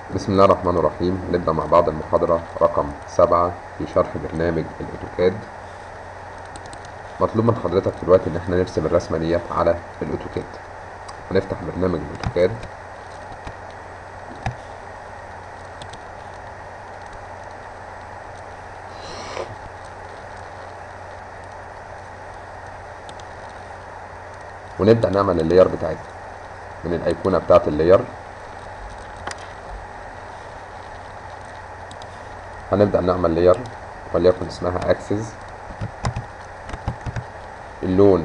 بسم الله الرحمن الرحيم هنبدأ مع بعض المحاضرة رقم سبعة في شرح برنامج الأوتوكاد مطلوب من حضرتك دلوقتي إن احنا نرسم الرسمة ديت على الأوتوكاد هنفتح برنامج الأوتوكاد ونبدأ نعمل اللاير بتاعتنا من الأيقونة بتاعت اللاير هنبدأ نعمل لاير وليكن اسمها اكسس اللون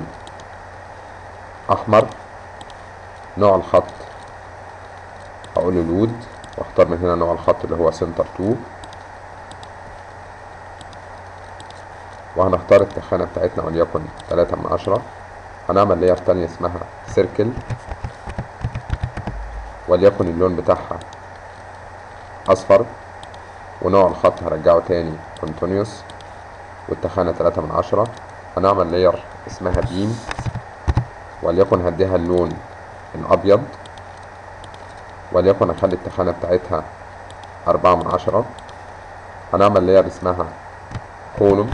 احمر نوع الخط هقول له لود واختار من هنا نوع الخط اللي هو سنتر 2 وهنختار التخانة بتاعتنا وليكن 3 من 10 هنعمل لاير تانية اسمها سيركل وليكن اللون بتاعها اصفر ونوع الخط هرجعه تاني كونتينيوس والتخانة تلاتة من عشرة هنعمل لاير اسمها بيم وليكن هديها اللون الأبيض وليكن أخلي التخانة بتاعتها أربعة من عشرة هنعمل لاير اسمها كولوم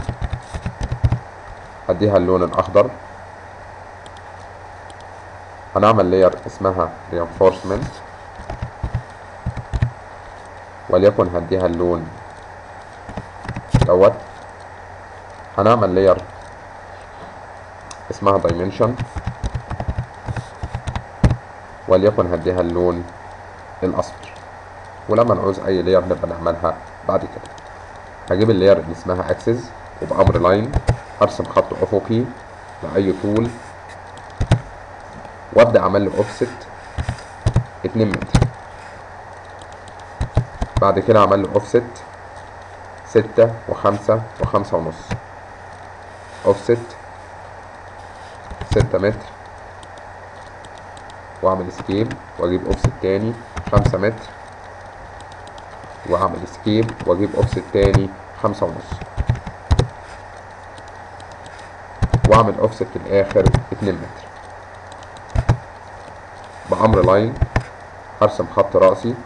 هديها اللون الأخضر هنعمل لاير اسمها reinforcement وليكن هديها اللون دوت هنعمل لاير اسمها dimension وليكن هديها اللون الاصفر ولما نعوز اي لاير نبقى نعملها بعد كده هجيب اللاير اللي اسمها اكسس وبامر لاين ارسم خط افقي لاي طول وابدا اعمل له اوفست 2 متر بعد كده اعمل له اوفست ستة وخمسة وخمسة ونص اوفست ستة متر واعمل سكيب واجيب اوفست تاني خمسة متر واعمل سكيب واجيب اوفست تاني خمسة ونص واعمل اوفست في الاخر اتنين متر بامر لاين هرسم خط رأسي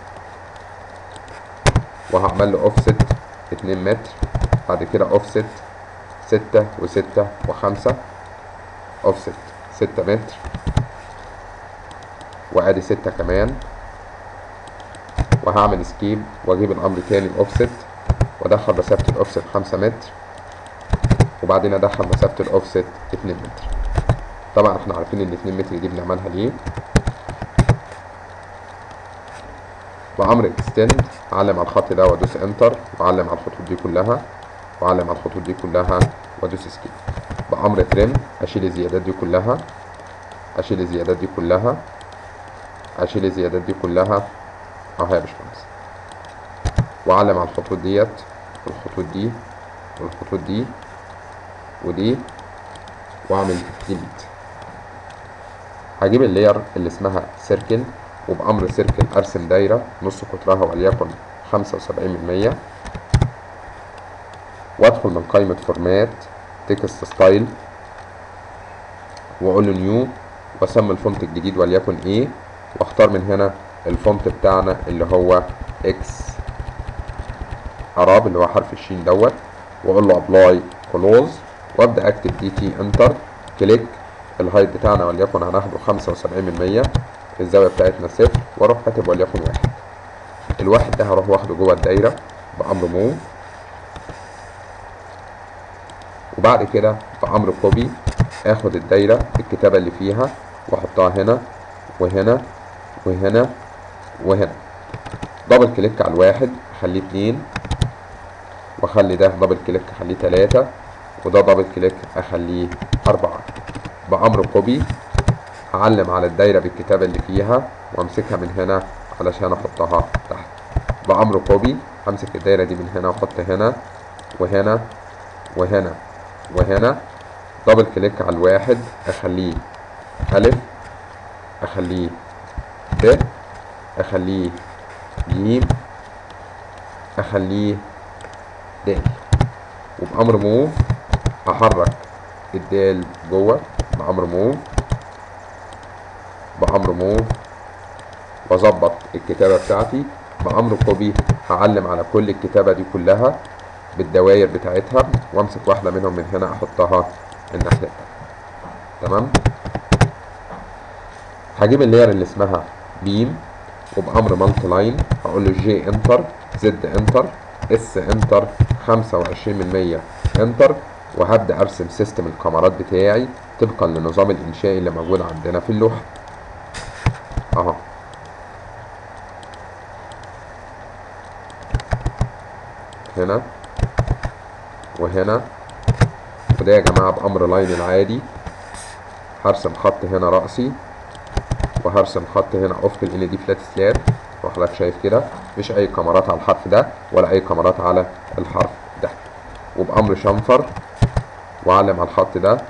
وهعمل له اوفست اتنين متر بعد كده اوفست ستة وستة وخمسة اوفست ستة متر وادي ستة كمان وهعمل سكيب واجيب الامر تاني اوفست وادخل مسافة الاوفست خمسة متر وبعدين ادخل مسافة الاوفست اتنين متر طبعا احنا عارفين ان اتنين متر دي بنعملها ليه بأمر اكستند أعلم على الخط ده وأدوس انتر وأعلم على الخطوط دي كلها وأعلم على الخطوط دي كلها وأدوس اسكيب بأمر ترم أشيل الزيادات دي كلها أشيل الزيادات دي كلها أشيل الزيادات دي كلها أهو يا باشمهندس وأعلم على الخطوط ديت والخطوط دي والخطوط دي ودي وأعمل ديليت هجيب اللاير اللي اسمها سيركل وبأمر سيركل أرسم دايرة نص قطرها وليكن خمسة وسبعين من مية وأدخل من قائمة فورمات تكست ستايل وأقول له نيو وأسمي الفونت الجديد وليكن إيه وأختار من هنا الفونت بتاعنا اللي هو إكس أراب اللي هو حرف الشين دوت وأقول له أبلاي كلوز وأبدأ أكتب دي تي انتر كليك الهايت بتاعنا وليكن هناخده خمسة وسبعين من مية الزاوية بتاعتنا صفر واروح كاتب وليكن واحد الواحد ده هروح واخده جوه الدايرة بأمر موف وبعد كده بأمر كوبي اخد الدايرة الكتابة اللي فيها واحطها هنا وهنا وهنا وهنا دبل كليك على الواحد اخليه اتنين واخلي ده دبل كليك اخليه تلاتة وده دبل كليك اخليه اربعة بأمر كوبي هعلم على الدايرة بالكتابة اللي فيها وامسكها من هنا علشان احطها تحت بأمر كوبي همسك الدايرة دي من هنا واحط هنا وهنا وهنا وهنا دبل كليك على الواحد اخليه ألف اخليه ب اخليه ج اخليه د وبأمر موف هحرك الدال جوه بأمر موف بأمر موف وأظبط الكتابة بتاعتي بأمر كوبي هعلم على كل الكتابة دي كلها بالدوائر بتاعتها وامسك واحدة منهم من هنا احطها الناحية التانية تمام هجيب اللير اللي اسمها بيم وبأمر مالتي لاين هقول له جي انتر زد انتر اس انتر 25% انتر وهبدأ ارسم سيستم الكاميرات بتاعي طبقا للنظام الانشائي اللي موجود عندنا في اللوحة اهو هنا وهنا وده يا جماعة بأمر لاين العادي هرسم خط هنا رأسي وهرسم خط هنا افق ال دي فلات سلاب وحضرتك شايف كده مفيش اي كاميرات على الحرف ده ولا اي كاميرات على الحرف ده وبأمر شنفر وأعلم على الخط ده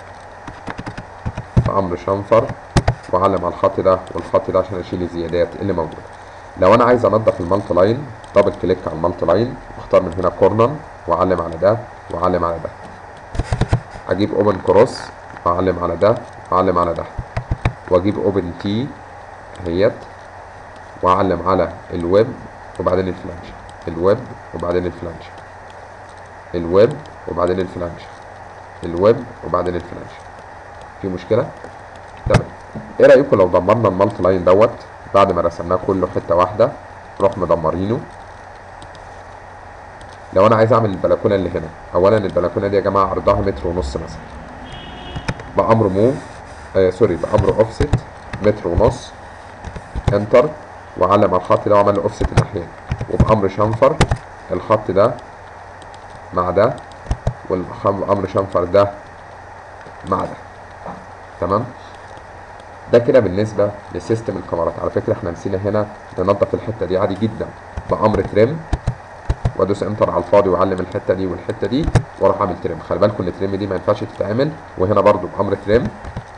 بأمر شنفر وأعلم على الخط ده والخط ده عشان أشيل الزيادات اللي موجودة لو أنا عايز أنضف المالتي لاين دبل كليك على المالتي لاين واختار من هنا كورنر وأعلم على ده وأعلم على ده أجيب أوبن كروس وأعلم على ده وأعلم على ده وأجيب أوبن تي اهيت وأعلم على الويب وبعدين الفلانش الويب وبعدين الفلانش الويب وبعدين الفلانش الويب وبعدين الفلانش في مشكلة؟ تمام ايه رأيكم لو دمرنا المالتي لاين دوت بعد ما رسمناه كله حتة واحدة نروح مدمرينه لو انا عايز اعمل البلكونة اللي هنا اولا البلكونة دي يا جماعة عرضها متر ونص مثلا بأمر موف آه سوري بأمر اوفست متر ونص انتر وعلم على الخط ده وعمل له اوفست الناحية وبأمر شنفر الخط ده مع ده والامر شنفر ده مع ده تمام ده كده بالنسبه لسيستم الكاميرات على فكره احنا نسينا هنا ننظف الحته دي عادي جدا بامر تريم وادوس انتر على الفاضي واعلم الحته دي والحته دي واروح اعمل تريم خلي بالكم ان التريم دي ما ينفعش تتعمل وهنا برضو بامر تريم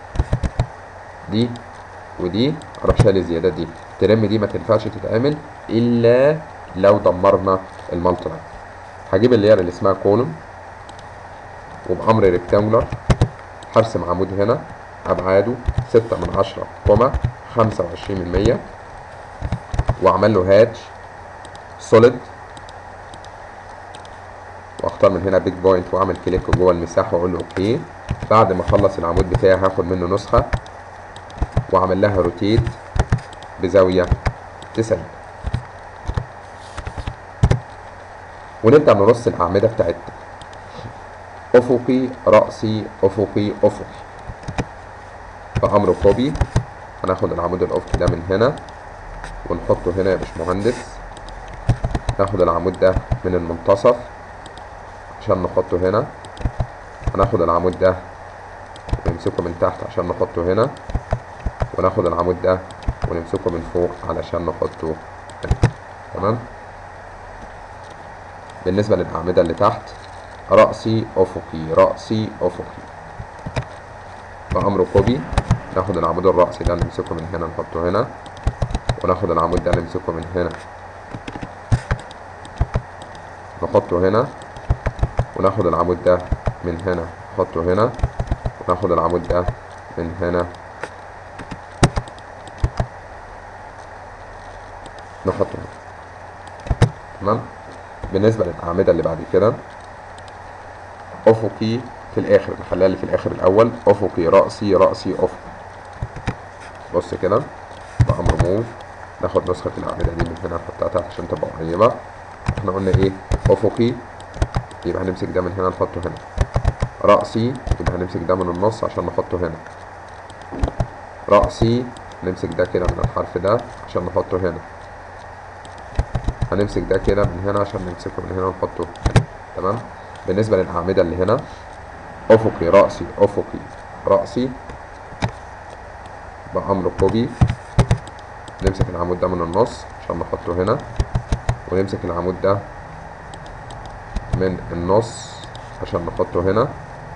دي ودي اروح شايل الزيادات دي التريم دي ما تنفعش تتعمل الا لو دمرنا المالتي لاين هجيب اللير اللي اسمها كولوم وبأمر ريكتانجولار هرسم عمود هنا أبعاده ستة من عشرة كوما خمسة وعشرين من مية وأعمل له هاتش سوليد واختار من هنا بيج بوينت واعمل كليك جوه المساحة واقول له اوكي بعد ما اخلص العمود بتاعي هاخد منه نسخة واعمل لها روتيت بزاوية تسعين ونبدأ نرص الأعمدة بتاعتنا أفقي رأسي أفقي أفقي بأمر كوبي هناخد العمود الأفقي ده من هنا ونحطه هنا يا باشمهندس ناخد العمود ده من المنتصف عشان نحطه هنا هناخد العمود ده ونمسكه من تحت عشان نحطه هنا وناخد العمود ده ونمسكه من فوق علشان نحطه هنا تمام بالنسبة للأعمدة اللي تحت رأسي أفقي رأسي أفقي بأمر كوبي ناخد العمود الرأسي ده نمسكه من هنا نحطه هنا وناخد العمود ده نمسكه من هنا نحطه هنا وناخد العمود ده من هنا نحطه هنا وناخد العمود ده من هنا نحطه هنا تمام بالنسبة للأعمدة اللي بعد كده أفقي في الآخر نخليها اللي في الآخر الأول أفقي رأسي رأسي أفقي بص كده بأمر موف ناخد نسخة الأعمدة دي من هنا نحطها تحت عشان تبقى قريبة احنا قلنا ايه أفقي يبقى هنمسك ده من هنا نحطه هنا رأسي يبقى هنمسك ده من النص عشان نحطه هنا رأسي نمسك ده كده من الحرف ده عشان نحطه هنا هنمسك ده كده من هنا عشان نمسكه من هنا ونحطه هنا تمام بالنسبة للأعمدة اللي هنا أفقي رأسي أفقي رأسي بأمر كوبي نمسك العمود ده من النص عشان نحطه هنا ونمسك العمود ده من النص عشان نحطه هنا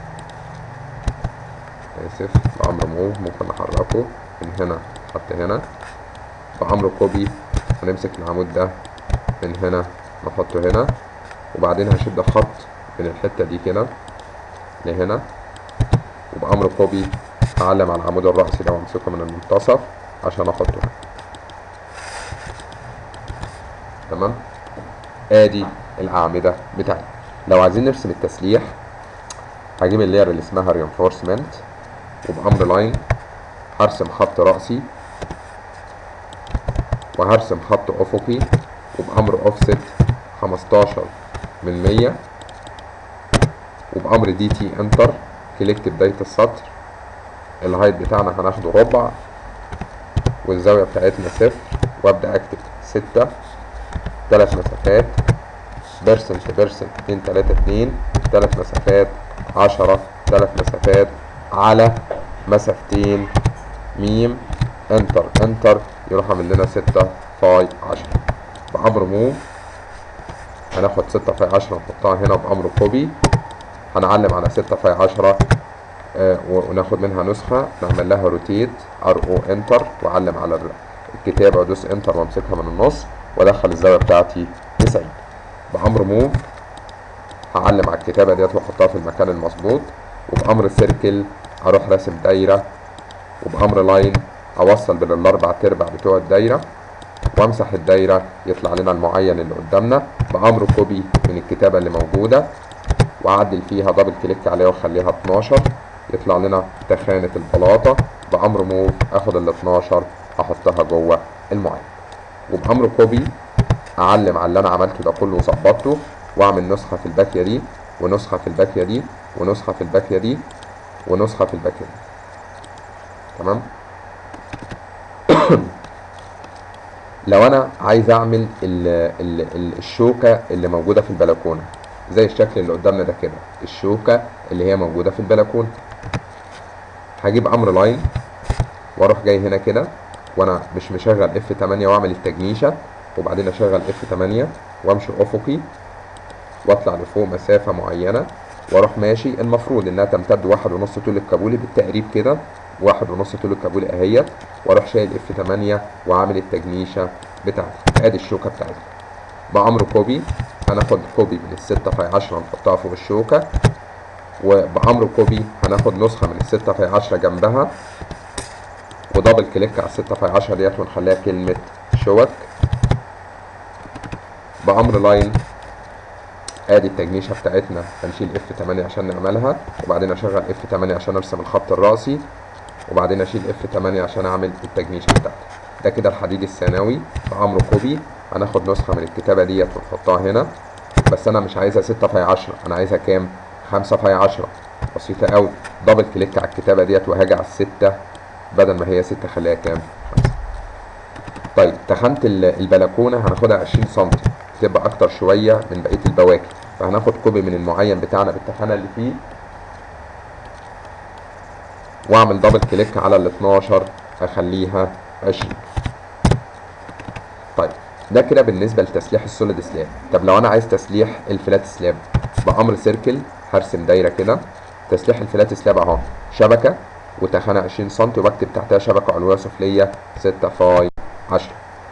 آسف بأمر موف ممكن نحركه من هنا حتى هنا بأمر كوبي هنمسك العمود ده من هنا نحطه هنا وبعدين هشد خط من الحتة دي كده لهنا وبأمر كوبي هعلم على العمود الرأسي ده وامسكه من المنتصف عشان احطه هنا تمام ادي الاعمده بتاعتي لو عايزين نرسم التسليح هجيب اللير اللي اسمها reinforcement وبامر لاين هرسم خط رأسي وهرسم خط افقي وبامر اوفست 15 من 100 وبامر دي تي انتر كليك بدايه السطر الهايت بتاعنا هناخده ربع والزاويه بتاعتنا صفر وابدا اكتب ستة تلات مسافات بيرسنت بيرسنت اتنين تلاتة اتنين تلات مسافات عشرة تلات مسافات على مسافتين ميم انتر انتر يروح عامل لنا ستة فاي عشرة بأمر موف هناخد ستة فاي عشرة نحطها هنا بأمر كوبي هنعلم على ستة فاي عشرة آه وناخد منها نسخة نعمل لها روتيت ار او انتر واعلم على الكتابة وادوس انتر وامسكها من النص وادخل الزاوية بتاعتي 90 بأمر موف هعلم على الكتابة ديت واحطها في المكان المظبوط وبأمر سيركل هروح راسم دايرة وبأمر لاين أوصل بين الأربع تربع بتوع الدايرة وامسح الدايرة يطلع لنا المعين اللي قدامنا بأمر كوبي من الكتابة اللي موجودة وأعدل فيها دبل كليك عليها وأخليها 12 يطلع لنا تخانة البلاطة بأمر موف آخد ال 12 أحطها جوه المعين وبأمر كوبي أعلم على اللي أنا عملته ده كله وظبطته وأعمل نسخة في الباكية دي ونسخة في الباكية دي ونسخة في الباكية دي ونسخة في الباكية دي تمام لو انا عايز اعمل ال ال ال الشوكة اللي موجودة في البلكونة زي الشكل اللي قدامنا ده كده الشوكة اللي هي موجودة في البلكونة هجيب امر لاين واروح جاي هنا كده وانا مش مشغل اف 8 واعمل التجنيشة وبعدين اشغل اف 8 وامشي افقي واطلع لفوق مسافة معينة واروح ماشي المفروض انها تمتد واحد ونص طول الكابولي بالتقريب كده واحد ونص طول الكابولي اهيت واروح شايل اف 8 وعامل التجنيشة بتاعتي ادي الشوكة بتاعتي بأمر كوبي هناخد كوبي من الستة في عشرة نحطها فوق الشوكة وبأمر كوبي هناخد نسخة من الستة في عشرة جنبها ودبل كليك على الستة في عشرة ديت ونخليها كلمة شوك بأمر لاين ادي التجنيشة بتاعتنا هنشيل اف 8 عشان نعملها وبعدين اشغل اف 8 عشان ارسم الخط الرأسي وبعدين اشيل اف 8 عشان اعمل التجنيشة بتاعتي ده كده الحديد الثانوي بأمر كوبي هناخد نسخة من الكتابة ديت ونحطها هنا بس انا مش عايزها 6 في 10 انا عايزها كام 5 في 10 بسيطة قوي دبل كليك على الكتابة ديت وهاجي على الستة بدل ما هي 6 خليها كام 5 طيب تخانة البلكونة هناخدها 20 سم تبقى اكتر شوية من بقية البواكي فهناخد كوبي من المعين بتاعنا بالتخانة اللي فيه واعمل دبل كليك على ال 12 اخليها 20 طيب ده كده بالنسبة لتسليح السوليد سلاب طب لو انا عايز تسليح الفلات سلاب بأمر سيركل هرسم دايرة كده تسليح الفلات سلاب اهو شبكة وتخانة 20 سم وبكتب تحتها شبكة علوية سفلية 6 فاي 10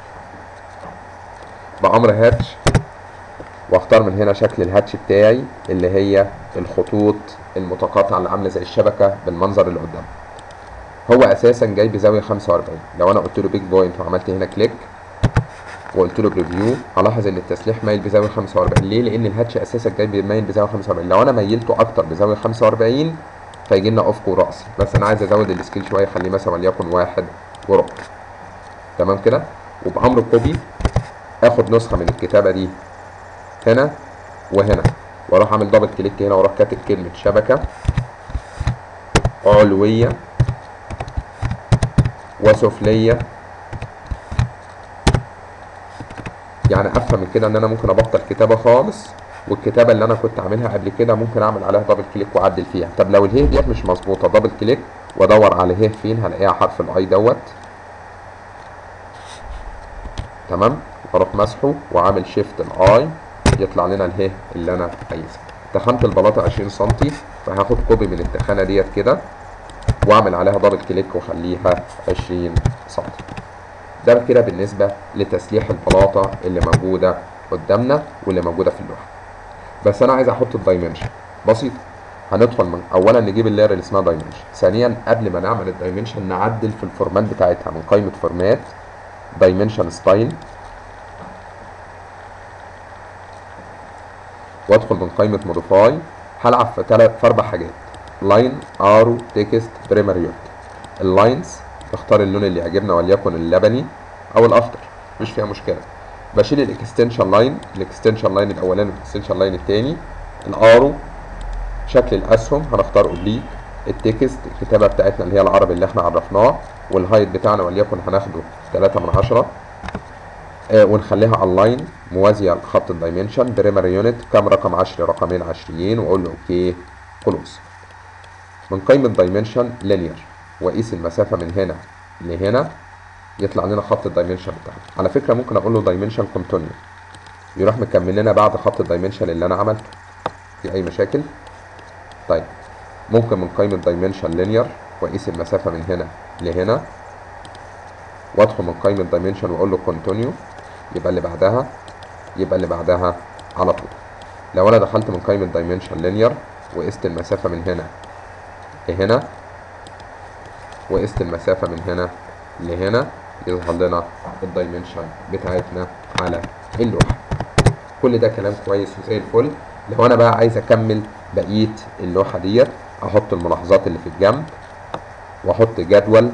بأمر هاتش واختار من هنا شكل الهاتش بتاعي اللي هي الخطوط المتقاطعة اللي عاملة زي الشبكة بالمنظر اللي قدام هو اساسا جاي بزاوية 45 لو انا قلت له بيج بوينت وعملت هنا كليك وقلت له بريفيو هلاحظ ان التسليح مايل بزاوية 45 ليه لان الهاتش اساسا جاي مايل بزاوية 45 لو انا ميلته اكتر بزاوية 45 فيجي لنا افق ورأسي بس انا عايز ازود السكيل شوية اخليه مثلا وليكن واحد وربع تمام كده وبأمر كوبي اخد نسخة من الكتابة دي هنا وهنا واروح اعمل دبل كليك هنا واروح كاتب كلمة شبكة علوية وسفلية يعني افهم من كده ان انا ممكن ابطل كتابة خالص والكتابة اللي انا كنت عاملها قبل كده ممكن اعمل عليها دبل كليك واعدل فيها طب لو الهيه ديت مش مظبوطة دبل كليك وادور على هيه فين هلاقيها حرف الاي دوت تمام واروح مسحه وعامل شيفت الاي يطلع لنا اله اللي انا عايزها تخانة البلاطة 20 سم فهاخد كوبي من التخانة ديت كده واعمل عليها دبل كليك واخليها 20 سم ده كده بالنسبة لتسليح البلاطة اللي موجودة قدامنا واللي موجودة في اللوحة بس انا عايز احط الدايمنشن بسيط هندخل من اولا نجيب اللاير اللي اسمها دايمنشن ثانيا قبل ما نعمل الدايمنشن نعدل في الفورمات بتاعتها من قائمة فورمات دايمنشن ستايل وادخل من قائمه موديفاي هلعب في تلات في اربع حاجات لاين ارو تكست بريمري يونت اللاينز اختار اللون اللي يعجبنا وليكن اللبني او الاخضر مش فيها مشكله بشيل الاكستنشن لاين الاكستنشن لاين الاولاني والاكستنشن لاين التاني الارو شكل الاسهم هنختار اوبليك التكست الكتابه بتاعتنا اللي هي العربي اللي احنا عرفناه والهايت بتاعنا وليكن هناخده 3 من 10 آه ونخليها اونلاين موازيه لخط الدايمنشن بريمري يونت كام رقم 10 رقمين عشريين واقول له اوكي خلاص من قائمه دايمنشن لينير واقيس المسافه من هنا لهنا يطلع لنا خط الدايمنشن بتاعنا على فكره ممكن اقول له دايمنشن كونتينيو يروح مكمل لنا بعد خط الدايمنشن اللي انا عملته في اي مشاكل طيب ممكن من قائمه دايمنشن لينير واقيس المسافه من هنا لهنا وادخل من قائمه دايمنشن واقول له كونتينيو يبقى اللي بعدها يبقى اللي بعدها على طول لو انا دخلت من قائمه دايمنشن لينير وقست المسافه من هنا لهنا وقست المسافه من هنا لهنا يظهر لنا الدايمنشن بتاعتنا على اللوحه كل ده كلام كويس وزي الفل لو انا بقى عايز اكمل بقيه اللوحه ديت احط الملاحظات اللي في الجنب واحط جدول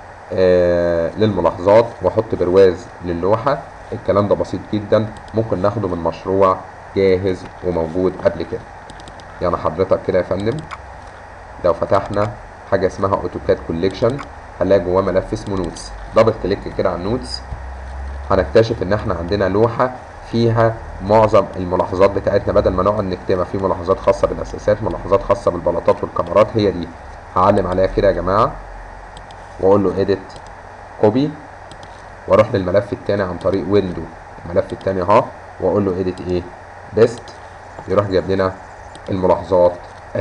آه للملاحظات واحط برواز للوحه الكلام ده بسيط جدا ممكن ناخده من مشروع جاهز وموجود قبل كده يعني حضرتك كده يا فندم لو فتحنا حاجه اسمها اوتوكاد كوليكشن هنلاقي جواه ملف اسمه نوتس دبل كليك كده على النوتس هنكتشف ان احنا عندنا لوحه فيها معظم الملاحظات بتاعتنا بدل ما نقعد نكتبها في ملاحظات خاصه بالاساسات ملاحظات خاصه بالبلاطات والكاميرات هي دي هعلم عليها كده يا جماعه واقول له اديت كوبي واروح للملف التاني عن طريق ويندو الملف التاني اهو واقول له اديت ايه بيست يروح جايب لنا الملاحظات اهي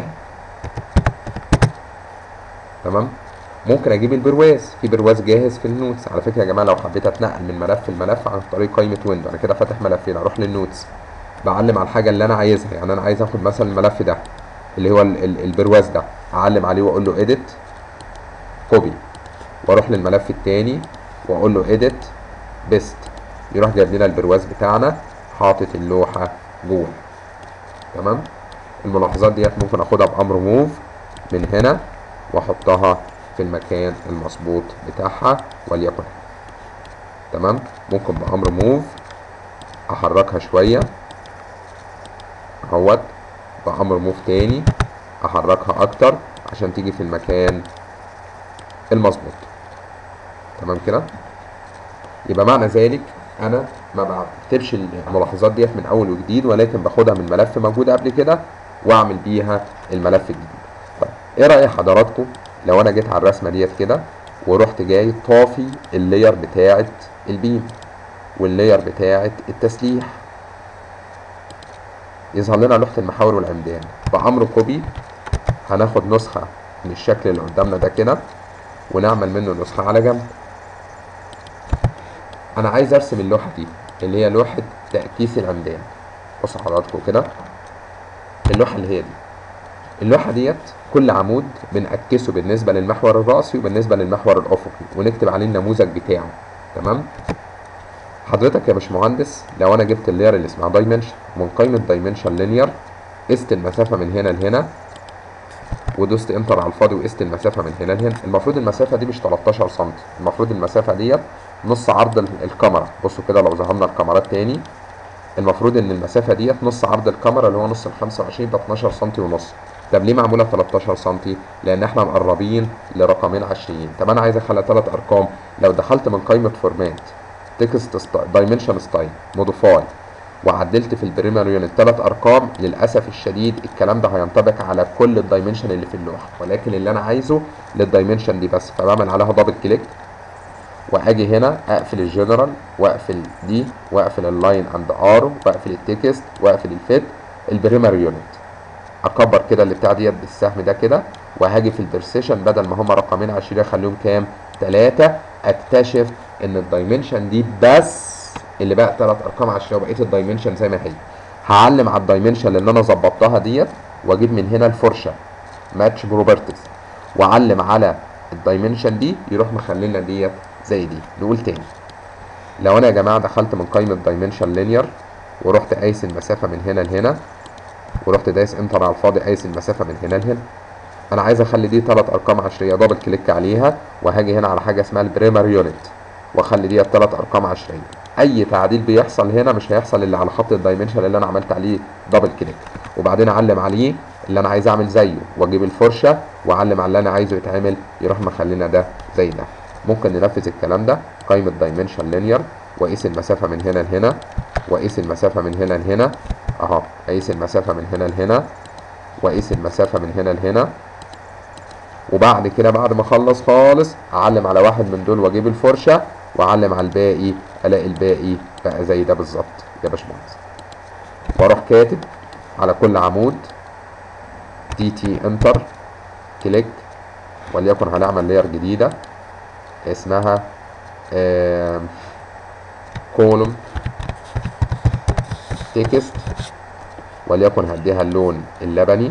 تمام ممكن اجيب البرواز في برواز جاهز في النوتس على فكره يا جماعه لو حبيت اتنقل من ملف لملف عن طريق قائمه ويندو انا كده فاتح ملفين اروح للنوتس بعلم على الحاجه اللي انا عايزها يعني انا عايز اخد مثلا الملف ده اللي هو ال ال البرواز ده اعلم عليه واقول له اديت كوبي واروح للملف التاني واقول له اديت بيست يروح جايب لنا البرواز بتاعنا حاطط اللوحه جوه تمام الملاحظات ديت ممكن اخدها بامر موف من هنا واحطها في المكان المظبوط بتاعها وليكن تمام ممكن بامر موف احركها شويه اهوت بامر موف تاني احركها اكتر عشان تيجي في المكان المظبوط تمام كده يبقى معنى ذلك انا ما بكتبش الملاحظات ديت من اول وجديد ولكن باخدها من ملف موجود قبل كده واعمل بيها الملف الجديد طيب ايه راي حضراتكم لو انا جيت على الرسمه ديت كده ورحت جاي طافي اللاير بتاعه البيم واللاير بتاعه التسليح يظهر لنا لوحه المحاور والعمدان بامر كوبي هناخد نسخه من الشكل اللي قدامنا ده كده ونعمل منه نسخه على جنب انا عايز ارسم اللوحه دي اللي هي لوحه تاكيس العمدان بصوا حضراتكم كده اللوحه اللي هي دي اللوحه ديت كل عمود بنأكسه بالنسبه للمحور الرأسي وبالنسبه للمحور الافقي ونكتب عليه النموذج بتاعه تمام حضرتك يا باشمهندس لو انا جبت اللاير اللي اسمها دايمنشن من قائمه دايمنشن لينير قست المسافه من هنا لهنا ودوست انتر على الفاضي وقست المسافه من هنا لهنا المفروض المسافه دي مش 13 سم المفروض المسافه ديت نص عرض الكاميرا بصوا كده لو ظهرنا الكاميرات تاني المفروض ان المسافه ديت نص عرض الكاميرا اللي هو نص ال 25 ب 12 سم ونص طب ليه معموله 13 سم لان احنا مقربين لرقمين 20 طب انا عايز اخلي ثلاث ارقام لو دخلت من قائمه فورمات تكست دايمنشن ستايل موديفاي وعدلت في البريمير يونت ثلاث ارقام للاسف الشديد الكلام ده هينطبق على كل الدايمنشن اللي في اللوحه ولكن اللي انا عايزه للدايمنشن دي بس فبعمل عليها دبل كليك واجي هنا اقفل الجنرال واقفل دي واقفل اللاين اند ارو واقفل التكست واقفل الفيت البريمير يونت اكبر كده اللي بتاع ديت بالسهم ده كده وهاجي في البرسيشن بدل ما هما رقمين 20 اخليهم كام 3 اكتشف ان الدايمنشن دي بس اللي بقى ثلاث ارقام 10 وبقيه الدايمنشن زي ما هي هعلم على الدايمنشن اللي انا ظبطتها ديت واجيب من هنا الفرشه ماتش بروبرتيز واعلم على الدايمنشن دي يروح مخلينا ديت زي دي نقول تاني لو انا يا جماعه دخلت من قائمه دايمنشن لينير ورحت قايس المسافه من هنا لهنا ورحت دايس انتر على الفاضي قايس المسافه من هنا لهنا انا عايز اخلي دي ثلاث ارقام عشريه دبل كليك عليها وهاجي هنا على حاجه اسمها البريمر يونت واخلي دي ثلاث ارقام عشريه اي تعديل بيحصل هنا مش هيحصل الا على خط الدايمنشن اللي انا عملت عليه دبل كليك وبعدين اعلم عليه اللي انا عايز اعمل زيه واجيب الفرشه واعلم على اللي انا عايزه يتعمل يروح مخلينا ده زي ده ممكن ننفذ الكلام ده قائمه دايمنشن لينير واقيس المسافه من هنا لهنا واقيس المسافه من هنا لهنا اهو اقيس المسافه من هنا لهنا واقيس المسافه من هنا لهنا وبعد كده بعد ما اخلص خالص اعلم على واحد من دول واجيب الفرشه واعلم على الباقي الاقي الباقي بقى زي ده بالظبط يا باشمهندس واروح كاتب على كل عمود دي تي انتر كليك وليكن هنعمل لير جديده اسمها كولوم تكست وليكن هديها اللون اللبني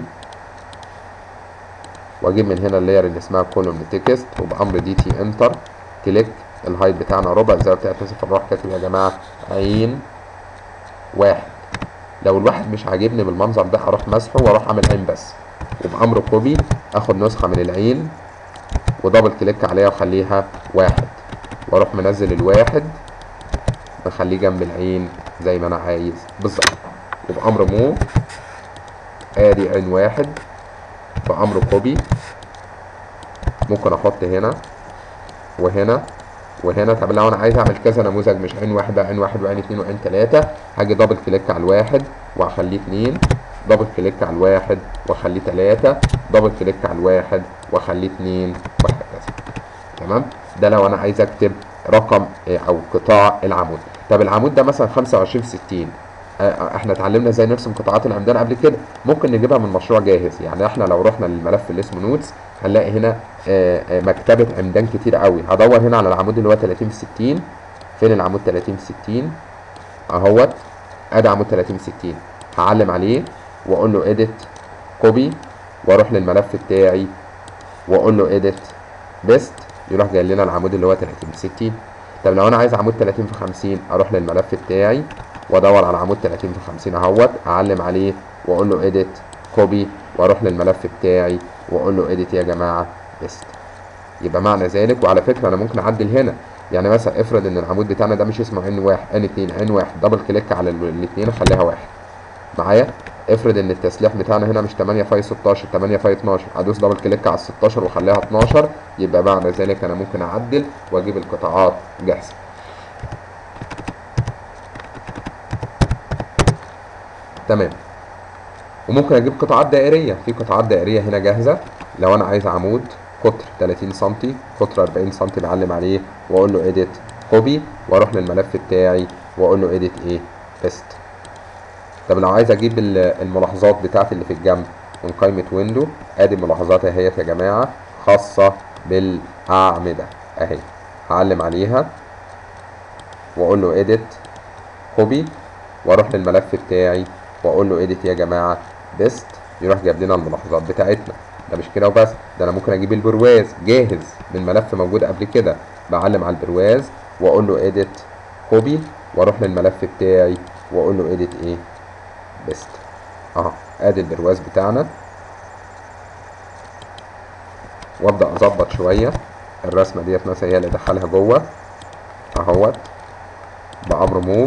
واجيب من هنا اللاير اللي اسمها كولوم تكست وبامر دي تي انتر كليك الهايت بتاعنا ربع زي ما بتعتسف اروح كاتب يا جماعه عين واحد لو الواحد مش عاجبني بالمنظر ده اروح مسحه واروح اعمل عين بس وبامر كوبي اخد نسخه من العين ودبل كليك عليها واخليها واحد واروح منزل الواحد مخليه جنب العين زي ما انا عايز بالظبط وبامر موف ادي عين واحد بامر كوبي ممكن احط هنا وهنا وهنا طب لو انا عايز اعمل كذا نموذج مش عين واحده عين واحد وعين اتنين وعين تلاته هاجي دبل كليك على الواحد واخليه اتنين دبل كليك على الواحد واخليه تلاته دبل كليك على الواحد واخليه اتنين وهكذا تمام ده لو انا عايز اكتب رقم او قطاع العمود طب العمود ده مثلا 25 في 60 احنا اتعلمنا ازاي نرسم قطاعات العمدان قبل كده ممكن نجيبها من مشروع جاهز يعني احنا لو رحنا للملف اللي اسمه نوتس هنلاقي هنا مكتبه عمدان كتير قوي هدور هنا على العمود اللي هو 30 في 60 فين العمود 30 في 60 اهوت ادي عمود 30 في 60 هعلم عليه واقول له اديت كوبي واروح للملف بتاعي واقول له اديت بيست يروح جاي لنا العمود اللي هو 30 في 60 طب لو انا عايز عمود 30 في 50 اروح للملف بتاعي وادور على عمود 30 في 50 اهوت اعلم عليه واقول له اديت كوبي واروح للملف بتاعي واقول له اديت يا جماعه بيست يبقى معنى ذلك وعلى فكره انا ممكن اعدل هنا يعني مثلا افرض ان العمود بتاعنا ده مش اسمه ان واحد ان اتنين ان واحد دبل كليك على الاثنين اخليها واحد معايا افرض ان التسليح بتاعنا هنا مش 8 فاي 16 8 فاي 12 ادوس دبل كليك على ال 16 واخليها 12 يبقى بعد ذلك انا ممكن اعدل واجيب القطاعات جاهزه تمام وممكن اجيب قطاعات دائريه في قطاعات دائريه هنا جاهزه لو انا عايز عمود قطر 30 سم قطر 40 سم بعلم عليه واقول له اديت كوبي واروح للملف بتاعي واقول له اديت ايه بيست طب لو عايز اجيب الملاحظات بتاعتي اللي في الجنب من قائمه ويندو ادي الملاحظات اهيت يا جماعه خاصه بالاعمده اهي هعلم عليها واقول له اديت كوبي واروح للملف بتاعي واقول له اديت يا جماعه بيست يروح جايب لنا الملاحظات بتاعتنا ده مش كده وبس ده انا ممكن اجيب البرواز جاهز من ملف موجود قبل كده بعلم على البرواز واقول له اديت كوبي واروح للملف بتاعي واقول له اديت ايه بيست اهو ادي البرواز بتاعنا وابدا اظبط شويه الرسمه ديت مثلا هي اللي ادخلها جوه اهوت بامر موف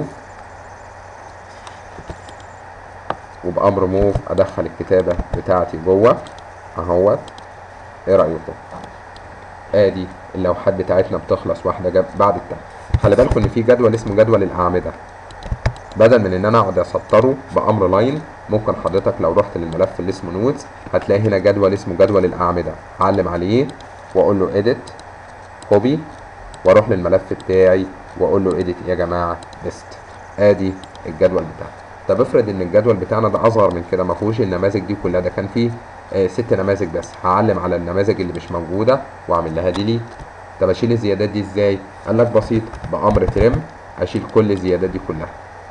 وبامر موف ادخل الكتابه بتاعتي جوه اهوت ايه رايكم ادي اللوحات بتاعتنا بتخلص واحده جاب بعد التانية خلي بالكم ان في جدول اسمه جدول الاعمده بدل من ان انا اقعد اسطره بامر لاين ممكن حضرتك لو رحت للملف اللي اسمه نوتس هتلاقي هنا جدول اسمه جدول الاعمده هعلم عليه واقول له اديت كوبي واروح للملف بتاعي واقول له اديت يا جماعه بيست ادي الجدول بتاعنا طب افرض ان الجدول بتاعنا ده اصغر من كده ما فيهوش النماذج دي كلها ده كان فيه آه ست نماذج بس هعلم على النماذج اللي مش موجوده واعمل لها ديليت طب اشيل الزيادات دي ازاي قال لك بسيط بامر ترم اشيل كل الزيادات دي كلها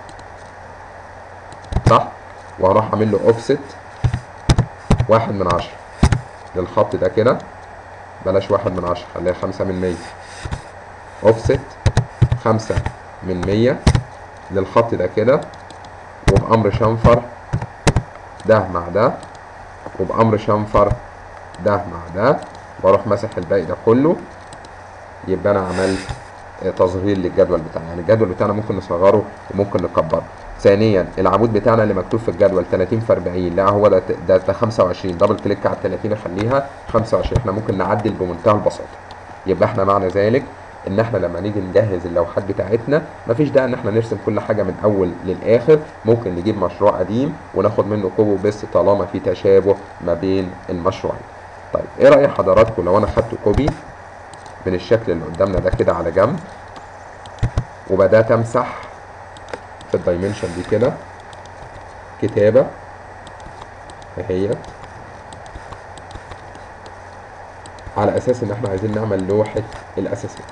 صح وهروح اعمل له اوفست واحد من عشرة للخط ده كده بلاش واحد من عشرة خليها خمسة من مية اوفست خمسة من مية للخط ده كده وبأمر شنفر ده مع ده وبأمر شنفر ده مع ده واروح ماسح الباقي ده كله يبقى انا عملت آه، تصغير للجدول بتاعنا يعني الجدول بتاعنا ممكن نصغره وممكن نكبره ثانيا العمود بتاعنا اللي مكتوب في الجدول 30 في 40 لا هو ده ده, ده 25 دبل كليك على 30 اخليها 25 احنا ممكن نعدل بمنتهى البساطه يبقى احنا معنى ذلك ان احنا لما نيجي نجهز اللوحات بتاعتنا مفيش داعي ان احنا نرسم كل حاجه من اول للاخر ممكن نجيب مشروع قديم وناخد منه كوبي بس طالما في تشابه ما بين المشروعين طيب ايه راي حضراتكم لو انا خدت كوبي من الشكل اللي قدامنا ده كده على جنب وبدات امسح في الدايمنشن دي كده كتابه اهيت على اساس ان احنا عايزين نعمل لوحه الاساسات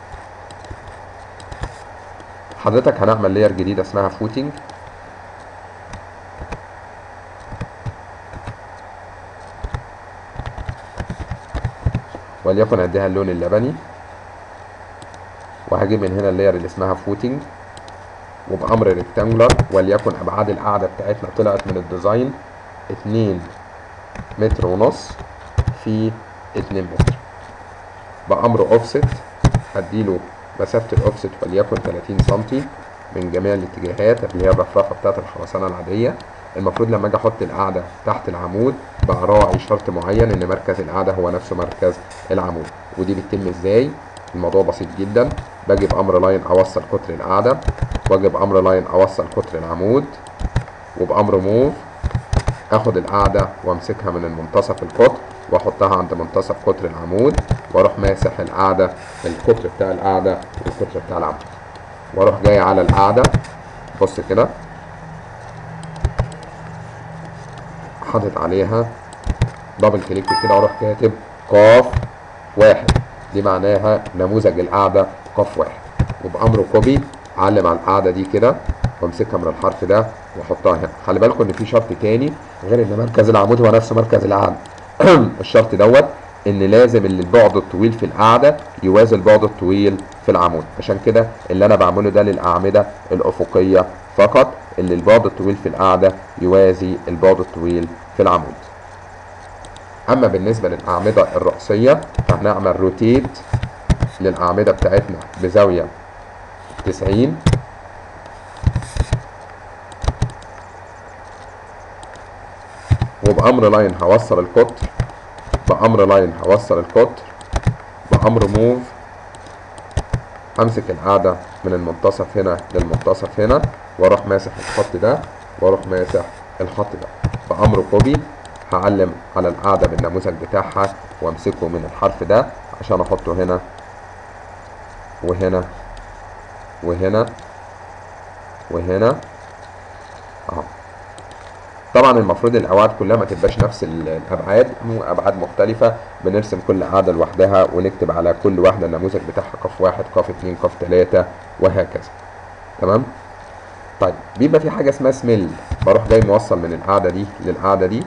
حضرتك هنعمل لير جديده اسمها فوتنج وليكن اديها اللون اللبني وهجيب من هنا اللير اللي اسمها فوتنج وبامر ريكتانجولار وليكن ابعاد القاعده بتاعتنا طلعت من الديزاين 2 متر ونص في 2 متر بامر اوفست هديله مسافه الاوفست وليكن 30 سم من جميع الاتجاهات اللي هي الرفرفه بتاعت الخرسانه العاديه المفروض لما اجي احط القاعده تحت العمود براعي شرط معين ان مركز القاعده هو نفسه مركز العمود ودي بتتم ازاي الموضوع بسيط جدا باجي بامر لاين اوصل قطر القاعده واجي بامر لاين اوصل قطر العمود وبامر موف اخد القاعده وامسكها من المنتصف القطر واحطها عند منتصف قطر العمود واروح ماسح القاعده القطر بتاع القاعده والقطر بتاع العمود واروح جاي على القاعده بص كده حاطط عليها دبل كليك كده واروح كاتب قاف واحد دي معناها نموذج القاعده قاف واحد وبامر كوبي اعلم على القاعده دي كده وامسكها من الحرف ده واحطها هنا خلي بالكم ان في شرط تاني غير ان مركز العمود هو نفس مركز القاعده الشرط دوت ان لازم اللي البعد الطويل في القاعده يوازي البعد الطويل في العمود عشان كده اللي انا بعمله ده للاعمده الافقيه فقط اللي البعد الطويل في القاعده يوازي البعد الطويل في العمود اما بالنسبه للاعمده الرأسيه فهنعمل روتيت للاعمده بتاعتنا بزاويه 90 وبامر لاين هوصل القطر بامر لاين هوصل القطر بامر موف همسك القاعده من المنتصف هنا للمنتصف هنا واروح ماسح الخط ده واروح ماسح الخط ده بامر كوبي هعلم على القاعده بالنموذج بتاعها وامسكه من الحرف ده عشان احطه هنا وهنا وهنا وهنا اهو طبعا المفروض الابعاد كلها ما تبقاش نفس ال- الابعاد مو ابعاد مختلفه بنرسم كل قاعده لوحدها ونكتب على كل واحده النموذج بتاعها قاف واحد قاف اتنين قاف تلاته وهكذا تمام طيب بيبقى في حاجه اسمها سميل بروح جاي موصل من القاعده دي للقاعده دي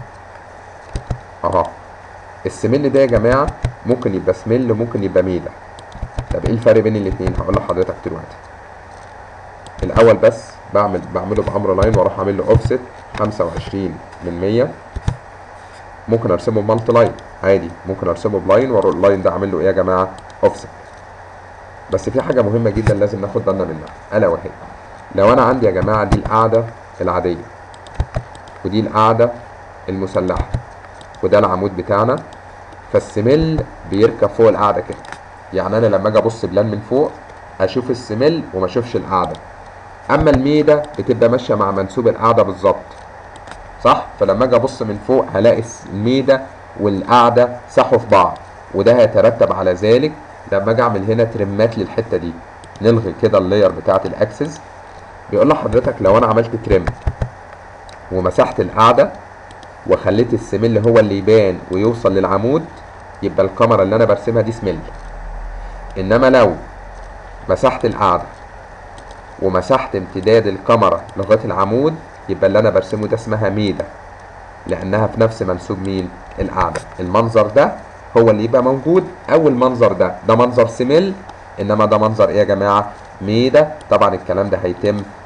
اهو السميل ده يا جماعه ممكن يبقى سميل وممكن يبقى ميله طب ايه الفرق بين الاثنين هقول لحضرتك دلوقتي الاول بس بعمل بعمله بامر لاين واروح اعمل له اوفست 25 من 100 ممكن ارسمه بمالتي لاين عادي ممكن ارسمه بلاين واروح اللاين ده اعمل له ايه يا جماعه اوفست بس في حاجه مهمه جدا لازم ناخد بالنا منها الا وهي لو انا عندي يا جماعه دي القاعده العاديه ودي القاعده المسلحه وده العمود بتاعنا فالسمل بيركب فوق القاعده كده يعني انا لما اجي ابص بلان من فوق اشوف السمل وما اشوفش القاعده اما الميده بتبقى ماشيه مع منسوب القاعده بالظبط صح فلما اجي ابص من فوق هلاقي الس- الميده والقاعده سحوا في بعض وده هيترتب على ذلك لما اجي اعمل هنا ترمات للحته دي نلغي كده اللاير بتاعه الاكسس بيقول لحضرتك لو انا عملت ترم ومسحت القاعده وخليت السمل هو اللي يبان ويوصل للعمود يبقى الكاميرا اللي انا برسمها دي سمل انما لو مسحت القاعده ومسحت امتداد الكاميرا لغايه العمود يبقى اللي انا برسمه ده اسمها ميده لانها في نفس منسوب مين القاعده المنظر ده هو اللي يبقى موجود او المنظر ده ده منظر سمل انما ده منظر ايه يا جماعه ميده طبعا الكلام ده هيتم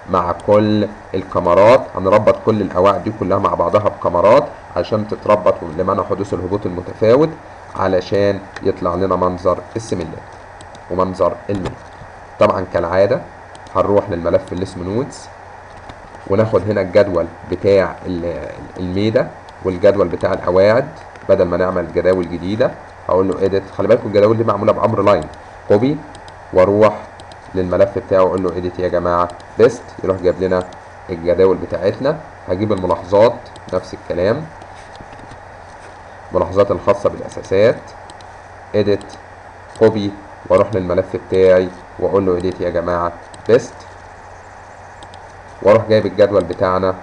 مع كل الكمرات هنربط كل القواعد دي كلها مع بعضها بكمرات عشان تتربط لمنع حدوث الهبوط المتفاوت علشان يطلع لنا منظر السملات ومنظر الميل طبعا كالعادة هنروح للملف اللي اسمه نودز وناخد هنا الجدول بتاع الميدة والجدول بتاع القواعد بدل ما نعمل جداول جديدة هقول له اديت خلي بالكم الجداول دي معمولة بأمر لاين كوبي واروح للملف بتاعه واقول له اديت يا جماعة بيست يروح جايب لنا الجداول بتاعتنا هجيب الملاحظات نفس الكلام الملاحظات الخاصة بالأساسات edit كوبي واروح للملف بتاعي واقول له edit يا جماعة بيست واروح جايب الجدول بتاعنا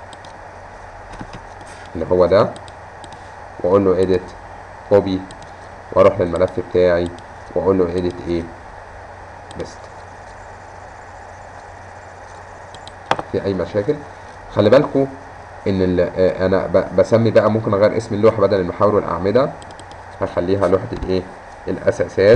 اللي هو ده واقول له edit كوبي واروح للملف بتاعي واقول له edit ايه بيست في اي مشاكل خلي بالكم ان انا بسمي بقى ممكن اغير اسم اللوحه بدل المحاور والاعمده هخليها لوحه الايه الاساسات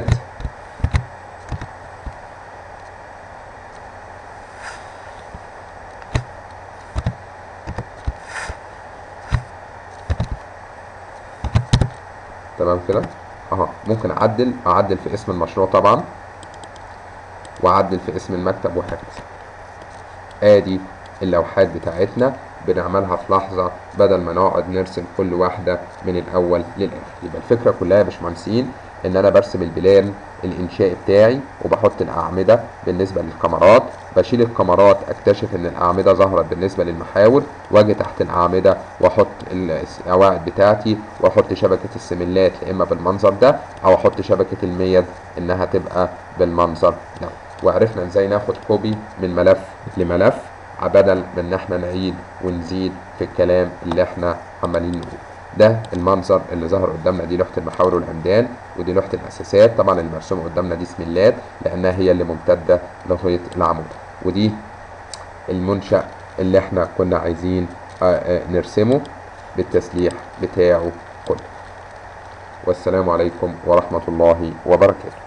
تمام كده اهو ممكن اعدل اعدل في اسم المشروع طبعا واعدل في اسم المكتب وهكذا ادي اللوحات بتاعتنا بنعملها في لحظة بدل ما نقعد نرسم كل واحدة من الأول للآخر يبقى الفكرة كلها يا باشمهندسين إن أنا برسم البلان الإنشائي بتاعي وبحط الأعمدة بالنسبة للكاميرات بشيل الكاميرات أكتشف إن الأعمدة ظهرت بالنسبة للمحاور وأجي تحت الأعمدة وأحط القواعد بتاعتي وأحط شبكة السملات يا إما بالمنظر ده أو أحط شبكة الميد إنها تبقى بالمنظر ده وعرفنا إزاي ناخد كوبي من ملف لملف بدل من ان احنا نعيد ونزيد في الكلام اللي احنا عمالين نقوله ده المنظر اللي ظهر قدامنا دي لوحه المحاور والعمدان ودي لوحه الاساسات طبعا اللي مرسومه قدامنا دي سملات لانها هي اللي ممتده لغايه العمود ودي المنشا اللي احنا كنا عايزين نرسمه بالتسليح بتاعه كله والسلام عليكم ورحمه الله وبركاته